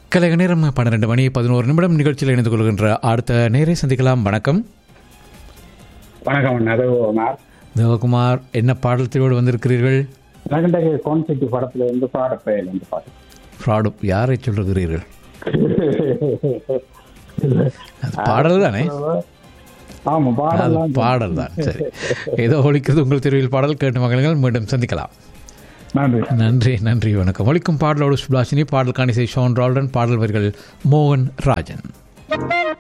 கலைக நேரம் பன்னிரெண்டு மணி பதினோரு நிமிடம் நிகழ்ச்சியில் இணைந்து கொள்கின்ற அடுத்த நேரை சந்திக்கலாம் வணக்கம் வணக்கம் நதகுமார் தேவகுமார் என்ன பாடலத்தோடு வந்திருக்கிறீர்கள் நகண்டக கான்செப்ட் படத்துல இருந்து பாடப்பயல் வந்து பாட்டு ஃப்ராடு யாரை சொல்லுகிறீர்கள் அது பாடல் தானே ஆமா அது பாடலாம் பாடல் தான் சரி ஏதோ ஒழிக்கிறது உங்கள் தெருவில் பாடல் கேட்டு மகளுங்கள் மீண்டும் சந்திக்கலாம் நன்றி நன்றி நன்றி வணக்கம் ஒழிக்கும் பாடலோடு சுப்லாசினி பாடல் காணிசை ஷோன் ரால்டன் பாடல் வரிகள் மோகன் ராஜன்